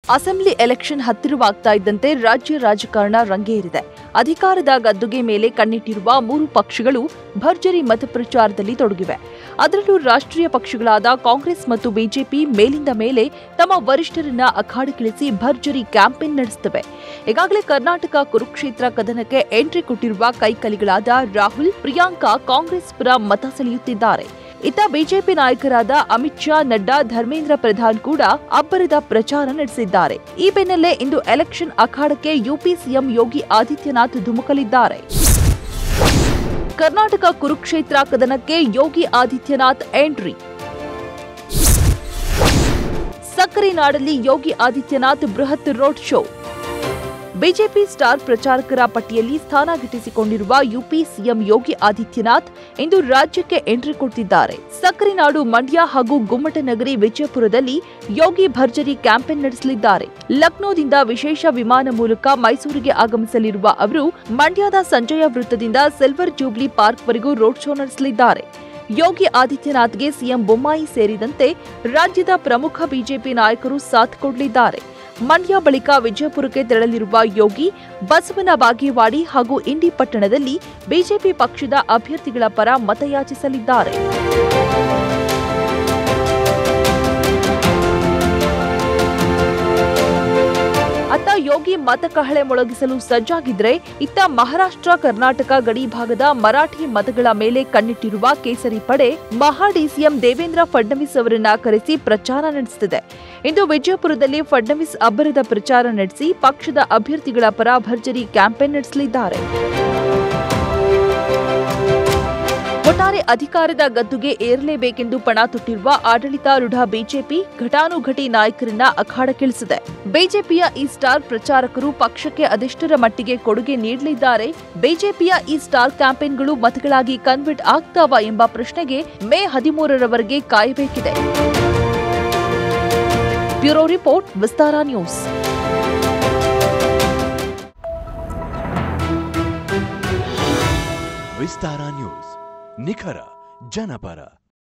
assembly election ಹತ್ತಿರವಾಗ್ತಾ ಇದ್ದಂತೆ ರಾಜ್ಯ ರಾಜಕಾರಣ ರಂಗೇರಿದೆ ಅಧಿಕಾರದ ಗದ್ದುಗೆ ಮೇಲೆ ಕಣ್ಣಿಟ್ಟಿರುವ ಮೂರು ಪಕ್ಷಗಳು ಭರ್ಜರಿ ಮತಪ್ರಚಾರದಲ್ಲಿ ತೊಡಗಿವೆ ಅದರಲ್ಲೂ ರಾಷ್ಟ್ರೀಯ ಪಕ್ಷಗಳಾದ ಕಾಂಗ್ರೆಸ್ ಮತ್ತು ಬಿಜೆಪಿ ಮೇಲಿಂದ ಮೇಲೆ ತಮ್ಮ ವರಿಷ್ಠರನ್ನ ಅಖಾಡಕ್ಕಿಳಿಸಿ ಭರ್ಜರಿ ಕ್ಯಾಂಪೇನ್ ನಡೆಸುತ್ತವೆ ಈಗಾಗಲೇ ಕರ್ನಾಟಕ ಕುರುಕ್ಷೇತ್ರ ಕದನಕ್ಕೆ ಎಂಟ್ರಿ ಕೊಟ್ಟಿರುವ ಕೈಕಲಿಗಳಾದ ರಾಹುಲ್ ಪ್ರಿಯಾಂಕಾ ಕಾಂಗ್ರೆಸ್ ಪರ ಮತ ಸೆಳೆಯುತ್ತಿದ್ದಾರೆ ಇತ್ತ ಬಿಜೆಪಿ ನಾಯಕರಾದ ಅಮಿತ್ ಶಾ ನಡ್ಡಾ ಧರ್ಮೇಂದ್ರ ಪ್ರಧಾನ್ ಕೂಡ ಅಬ್ಬರದ ಪ್ರಚಾರ ನಡೆಸಿದ್ದಾರೆ ಈ ಬೆನ್ನಲ್ಲೇ ಇಂದು ಎಲೆಕ್ಷನ್ ಅಖಾಡಕ್ಕೆ ಯುಪಿ ಸಿಎಂ ಯೋಗಿ ಆದಿತ್ಯನಾಥ್ ಧುಮುಕಲಿದ್ದಾರೆ ಕರ್ನಾಟಕ ಕುರುಕ್ಷೇತ್ರ ಕದನಕ್ಕೆ ಯೋಗಿ ಆದಿತ್ಯನಾಥ್ ಎಂಟ್ರಿ ಸಕ್ಕರೆ ನಾಡಲ್ಲಿ ಯೋಗಿ ಆದಿತ್ಯನಾಥ್ ಬೃಹತ್ ರೋಡ್ ಶೋ ಬಿಜೆಪಿ ಸ್ಟಾರ್ ಪ್ರಚಾರಕರ ಪಟ್ಟಿಯಲ್ಲಿ ಸ್ಥಾನ ಗಿಟ್ಟಿಸಿಕೊಂಡಿರುವ ಯುಪಿ ಸಿಎಂ ಯೋಗಿ ಆದಿತ್ಯನಾಥ್ ಇಂದು ರಾಜ್ಯಕ್ಕೆ ಎಂಟ್ರಿ ಕೊಟ್ಟಿದ್ದಾರೆ ಸಕ್ಕರೆ ನಾಡು ಮಂಡ್ಯ ಹಾಗೂ ಗುಮ್ಮಟನಗರಿ ವಿಜಯಪುರದಲ್ಲಿ ಯೋಗಿ ಭರ್ಜರಿ ಕ್ಯಾಂಪೇನ್ ನಡೆಸಲಿದ್ದಾರೆ ಲಕ್ನೋದಿಂದ ವಿಶೇಷ ವಿಮಾನ ಮೂಲಕ ಮೈಸೂರಿಗೆ ಆಗಮಿಸಲಿರುವ ಅವರು ಮಂಡ್ಯದ ಸಂಜಯ ವೃತ್ತದಿಂದ ಸಿಲ್ವರ್ ಜೂಬ್ಲಿ ಪಾರ್ಕ್ವರೆಗೂ ರೋಡ್ ಶೋ ನಡೆಸಲಿದ್ದಾರೆ ಯೋಗಿ ಆದಿತ್ಯನಾಥ್ಗೆ ಸಿಎಂ ಬೊಮ್ಮಾಯಿ ಸೇರಿದಂತೆ ರಾಜ್ಯದ ಪ್ರಮುಖ ಬಿಜೆಪಿ ನಾಯಕರು ಸಾಥ್ ಕೊಡಲಿದ್ದಾರೆ ಮಂಡ್ಯ ಬಳಿಕ ವಿಜಯಪುರಕ್ಕೆ ತೆರಳಲಿರುವ ಯೋಗಿ ಬಸವನ ಬಾಗೇವಾಡಿ ಹಾಗೂ ಇಂಡಿ ಪಟ್ಟಣದಲ್ಲಿ ಬಿಜೆಪಿ ಪಕ್ಷದ ಅಭ್ಯರ್ಥಿಗಳ ಪರ ಮತಯಾಚಿಸಲಿದ್ದಾರೆ ಅತ್ತ ಯೋಗಿ ಮತಕಹಳೆ ಮೊಳಗಿಸಲು ಸಜ್ಜಾಗಿದ್ರೆ ಇತ್ತ ಮಹಾರಾಷ್ಟ್ರ ಕರ್ನಾಟಕ ಗಡಿ ಭಾಗದ ಮರಾಠಿ ಮತಗಳ ಮೇಲೆ ಕಣ್ಣಿಟ್ಟಿರುವ ಕೇಸರಿ ಪಡೆ ಮಹಾ ಡಿಸಿಎಂ ದೇವೇಂದ್ರ ಫಡ್ನವೀಸ್ ಅವರನ್ನ ಕರೆಸಿ ಪ್ರಚಾರ ನಡೆಸುತ್ತಿದೆ ಇಂದು ವಿಜಯಪುರದಲ್ಲಿ ಫಡ್ನವೀಸ್ ಅಬ್ಬರದ ಪ್ರಚಾರ ನಡೆಸಿ ಪಕ್ಷದ ಅಭ್ಯರ್ಥಿಗಳ ಪರ ಭರ್ಜರಿ ಕ್ಯಾಂಪೇನ್ ನಡೆಸಲಿದ್ದಾರೆ ಒಟ್ಟಾರೆ ಅಧಿಕಾರದ ಗದ್ದುಗೆ ಏರಲೇಬೇಕೆಂದು ಪಣ ತೊಟ್ಟಿರುವ ಆಡಳಿತಾರೂಢ ಬಿಜೆಪಿ ಘಟಾನುಘಟಿ ನಾಯಕರನ್ನ ಅಖಾಡಕ್ಕಿಳಿಸಿದೆ ಬಿಜೆಪಿಯ ಈ ಸ್ಟಾರ್ ಪ್ರಚಾರಕರು ಪಕ್ಷಕ್ಕೆ ಅದೆಷ್ಟರ ಮಟ್ಟಿಗೆ ಕೊಡುಗೆ ನೀಡಲಿದ್ದಾರೆ ಬಿಜೆಪಿಯ ಈ ಸ್ಟಾರ್ ಕ್ಯಾಂಪೇನ್ಗಳು ಮತಗಳಾಗಿ ಕನ್ವರ್ಟ್ ಆಗ್ತಾವ ಎಂಬ ಪ್ರಶ್ನೆಗೆ ಮೇ ಹದಿಮೂರರವರೆಗೆ ಕಾಯಬೇಕಿದೆ bureau report Vistara news Vistara news ನಿಖರ ಜನಪರ